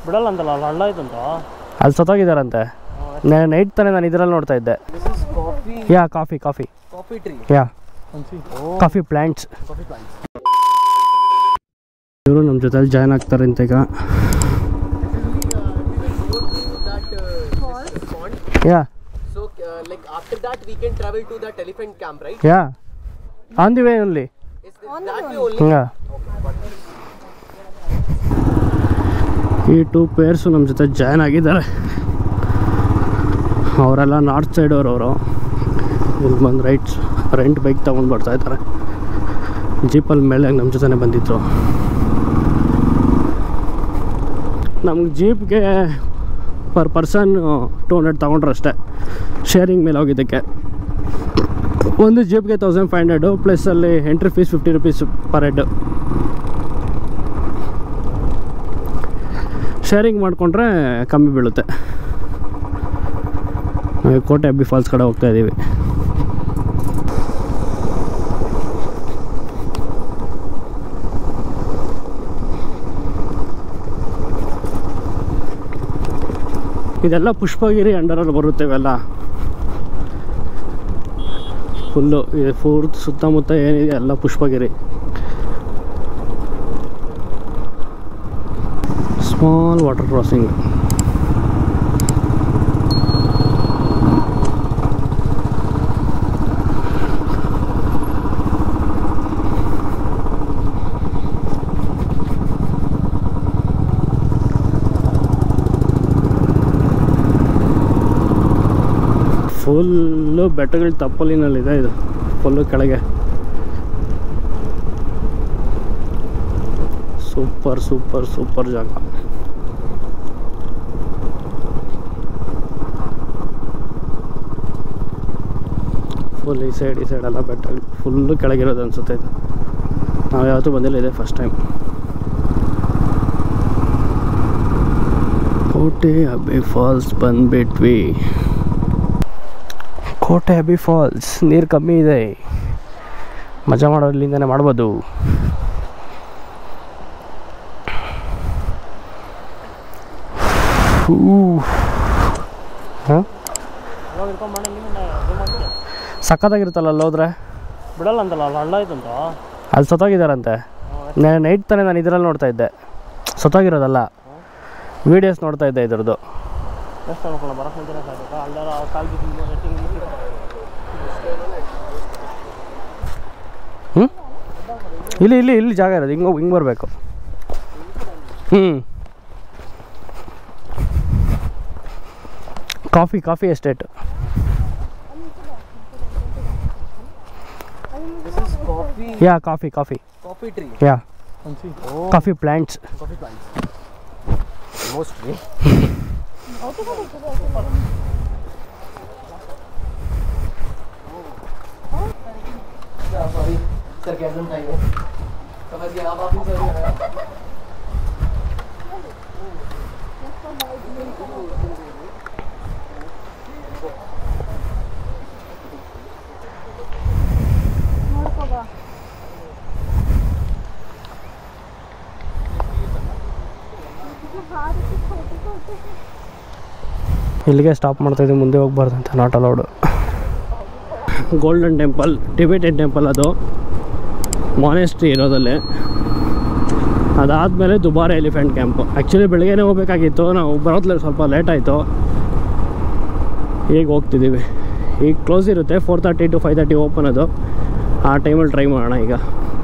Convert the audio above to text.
ಬಿಡಲ್ಲ ಅಂತಲ್ಲ ಅಲ್ಲಿ ಹಳ್ಳ ಐತಂತ ಅಲ್ಲಿ ಸತ್ತೋಗಿದಾರಂತೆ ನೈಟ್ ತಾನೇ ನಾನು ಇದರಲ್ಲಿ ನೋಡ್ತಾ ಇದ್ದೆ this is coffee yeah coffee coffee coffee tree yeah ಓ ಕಾಫಿ ಪ್ಲ್ಯಾಂಟ್ಸ್ ಕಾಫಿ ಪ್ಲಾಂಟ್ಸ್ ಇವರು ನಮ್ಮ ಜೊತೆಲಿ ಜಾಯ್ನ್ ಆಗ್ತಾರೆ ಅಂತ ಈಗ yeah So, uh, like after that, we can travel to that elephant camp, right? Yeah on the way only Is this, that way only? ಹಂಗ ಈ two pairs ನಮ್ಮ ಜೊತೆ ಜಾಯ್ನ್ ಆಗಿದ್ದಾರೆ ಅವರೆಲ್ಲ ನಾರ್ತ್ ಸೈಡ್ ಅವರು ಅವರು ಇಲ್ಲಿ ಬಂದು ರೈಟ್ಸ್ ರೆಂಟ್ ಬೈಕ್ ತೊಗೊಂಡು ಬರ್ತಾ ಇದ್ದಾರೆ ಜೀಪಲ್ಲಿ ಮೇಲೆ ನಮ್ಮ ಜೊತೆನೇ ಬಂದಿದ್ರು ನಮ್ಗೆ ಜೀಪ್ಗೆ ಪರ್ ಪರ್ಸನ್ ಟೂ ಹಂಡ್ರೆಡ್ ತೊಗೊಂಡ್ರು ಅಷ್ಟೇ ಶೇರಿಂಗ್ ಮೇಲೆ ಹೋಗಿದ್ದಕ್ಕೆ ಒಂದು ಜೀಪ್ಗೆ ತೌಸಂಡ್ ಫೈವ್ ಹಂಡ್ರೆಡು ಪ್ಲಸ್ ಅಲ್ಲಿ entry fees fifty rupees per head sharing ಮಾಡಿಕೊಂಡ್ರೆ ಕಮ್ಮಿ ಬೀಳುತ್ತೆ ನಾವು ಕೋಟೆ ಅಬ್ಬಿ ಫಾಲ್ಸ್ ಕಡೆ ಹೋಗ್ತಾ ಇದ್ದೀವಿ ಇದೆಲ್ಲ ಪುಷ್ಪಗಿರಿ ಅಂಡರಲ್ಲಿ ಬರುತ್ತೆ ಇವೆಲ್ಲ ಫುಲ್ಲು ಫೂರ್ತ್ ಸುತ್ತಮುತ್ತ ಏನಿದೆ ಎಲ್ಲ Pushpagiri small water crossing full ಬೆಟ್ಟಗಳ ತಪ್ಪಲಿನಲ್ಲಿದೆ ಇದು ಫುಲ್ಲು ಕೆಳಗೆ ಸೂಪರ್ ಸೂಪರ್ ಸೂಪರ್ ಜಾಗ ಫುಲ್ ಈ ಸೈಡ್ ಈ ಸೈಡ್ ಎಲ್ಲ ಬೆಟ್ಟಗಳು ಫುಲ್ಲು ಕೆಳಗಿರೋದು ಅನ್ಸುತ್ತೆ ಇದು ನಾವು ಯಾವತ್ತೂ ಬಂದಿಲ್ಲ ಇದೆ ಫಸ್ಟ್ ಟೈಮ್ ಕೋಟೆ ಅಬ್ಬಿ ಫಾಲ್ಸ್ ಬಂದ್ಬಿಟ್ವಿ ಕೋಟೆ ಅಬ್ಬಿ ಫಾಲ್ಸ್ ನೀರು ಕಮ್ಮಿ ಇದೆ ಮಜಾ ಮಾಡೋದ್ರಿಂದನೇ ಮಾಡ್ಬೋದು ಹಾಂ ಇವಾಗ ಇಟ್ಕೊಂಡ್ ಮಾಡಿ ಇಲ್ಲಿಂದ zoom ಮಾಡ್ತೀಯ? ಸಖತ್ತಾಗಿರುತ್ತಲ್ಲ ಅಲ್ಲಿ ಹೋದ್ರೆ ಬಿಡಲ್ಲ ಅಂತಲ್ಲ ಅಲ್ಲಿ ಹಳ್ಳ ಐತಂತ ಅಲ್ಲಿ ಸತ್ತೋಗಿದಾರಂತೆ ನೈಟ್ ತಾನೇ ನಾನು ಇದರಲ್ಲಿ ನೋಡ್ತಾ ಇದ್ದೆ ಸತ್ತೋಗಿರೋದಲ್ಲ ವೀಡಿಯೋಸ್ ನೋಡ್ತಾ ಇದ್ದೆ ಇದ್ರದ್ದು ಎಷ್ಟು ಅನ್ಕೊಳ್ಳ ಬರಕ್ಕೆ ಮುಂಚೆನೇ ಸಾಕು ಅಲ್ಲಾರ ಕಾಲ್ ಬಿದ್ದು ರೇಟಿಂಗ್ ಹ್ಞೂ ಇಲ್ಲಿ ಇಲ್ಲಿ ಇಲ್ಲಿ ಜಾಗ ಇರೋದು ಹಿಂಗೆ ಹಿಂಗೆ ಬರಬೇಕು ಹ್ಞೂ coffee coffee estate this is coffee yeah coffee coffee coffee tree yeah ಓ coffee plants coffee plants mostly sorry sir कैसे चाहिए समझ गया आप ऑफिस से ಇಲ್ಲಿಗೆ ಸ್ಟಾಪ್ ಮಾಡ್ತಾ ಇದ್ದೀವಿ ಮುಂದೆ ಹೋಗ್ಬಾರ್ದು ಅಂತ not allowed golden temple Tibetan temple ಅದು ಮಾನೆಸ್ಟ್ರಿ ಇರೋದಲ್ಲಿ ಅದಾದಮೇಲೆ ದುಬಾರೆ ಎಲಿಫೆಂಟ್ ಕ್ಯಾಂಪು ಆ್ಯಕ್ಚುಲಿ ಬೆಳಗ್ಗೆನೇ ಹೋಗ್ಬೇಕಾಗಿತ್ತು ನಾವು ಬರೋದ್ಲೆ ಸ್ವಲ್ಪ ಲೇಟ್ ಆಯಿತು ಈಗ ಹೋಗ್ತಿದ್ದೀವಿ ಈಗ ಕ್ಲೋಸ್ ಇರುತ್ತೆ four thirty to five thirty open ಅದು ಆ ಟೈಮಲ್ಲಿ ಟ್ರೈ ಮಾಡೋಣ ಈಗ